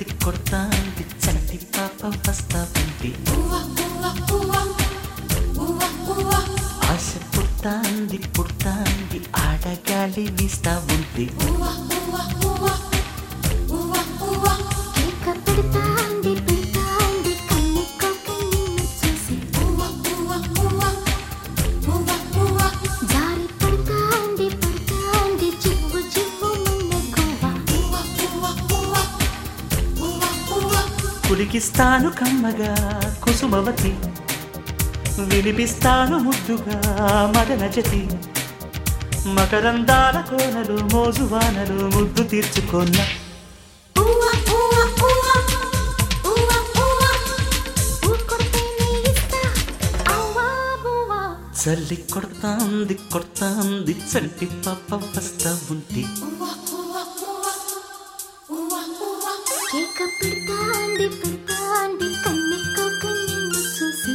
కొడతాంది కొడతాంది చంటి పాప వస్తా ఉంది ఆశ పుట్టాంది పుట్టాంది ఆడగాలి వీస్తా ఉంది కేక పెడతాంది పెడతాంది కన్ని కోక నిన్ను చూసి జారి పడతాంది పడతాంది చివ్వు చివ్వు మన్న కులికిస్తాను కమ్మగా కుసుమవతి వినిపిస్తాను ముద్దుగా మదన జతి మకరందాల కోనలు మోజువానలు ముద్దు తీర్చుకున్న చల్లి కొడతాంది కొడతాంది చంటి పాప వస్తా ఉంది కేక పెడతాంది పెడతాంది కన్ని కోక నిన్ను చూసి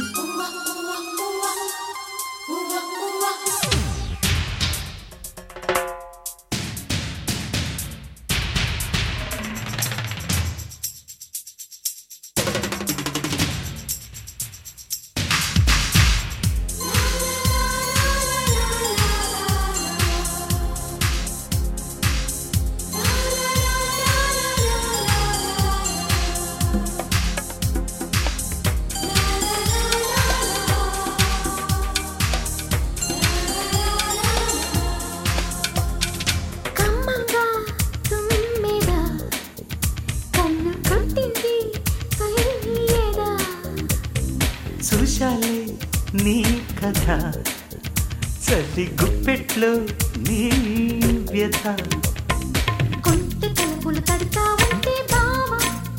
కమ్మగా తుమ్మెద కన్ను కొట్టింది పైయదా చూశాలే నీ కథ చల్లి గుప్పెట్లో నీ వ్యథ కొంటె తలుపులు తడతా ఉంటే బావ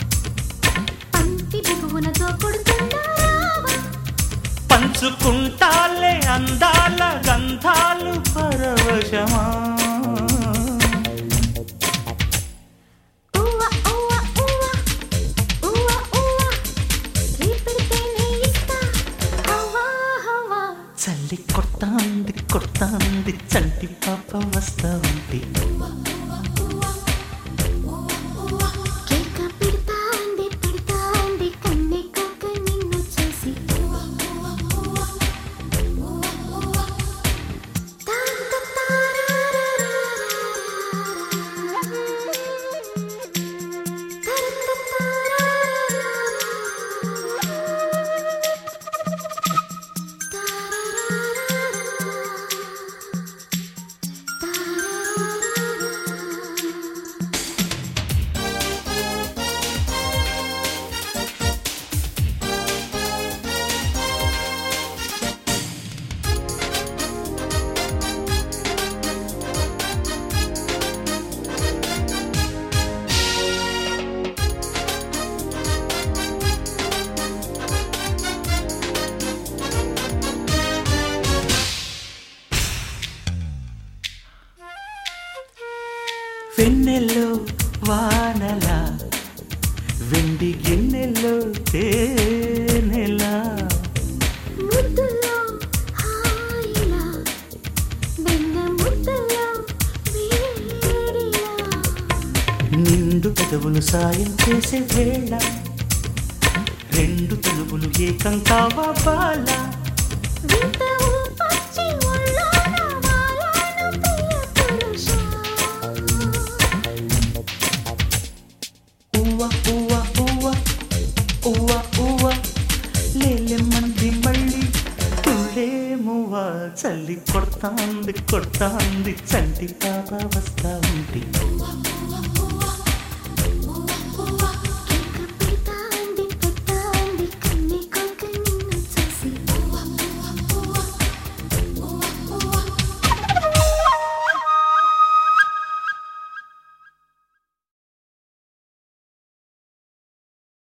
పంటి బిగువునతో కొడుతుందా రావా పంచుకుంటాలే అందాల గంధాలు పరవశమా ఊవ ఊవ ఊవ ఊవ ఊవ రేపెడితేనే ఇస్తా హవా హవా చల్లి కొడతాంది కొడతాంది చంటి పాప వస్తా ఉంది కేక పెడతాంది పెడతాంది కన్నె కోక నిన్ను చూసి వెన్నెల్లో వానల వెండి గిన్నెల్లో తేనెలా ముద్దులో హాయిలా వెన్న ముద్దలో వేడిలా నిండు పెదవులు సాయం చేసే వేళ రెండు తలుపులు ఏకం కావా బాల వింత ఊపొచ్చి ఒళ్ళోన వాలాను ప్రియ పురుషా ఉవ్వ ఉవ్వ ఉవ్వ ఉవ్వ ఉవ్వ లేలే మంది మళ్ళీ తుళ్ళేమువ్వ చల్లి కొడతాంది కొడతాంది చంటి పాప వస్తా ఉంది ఊవ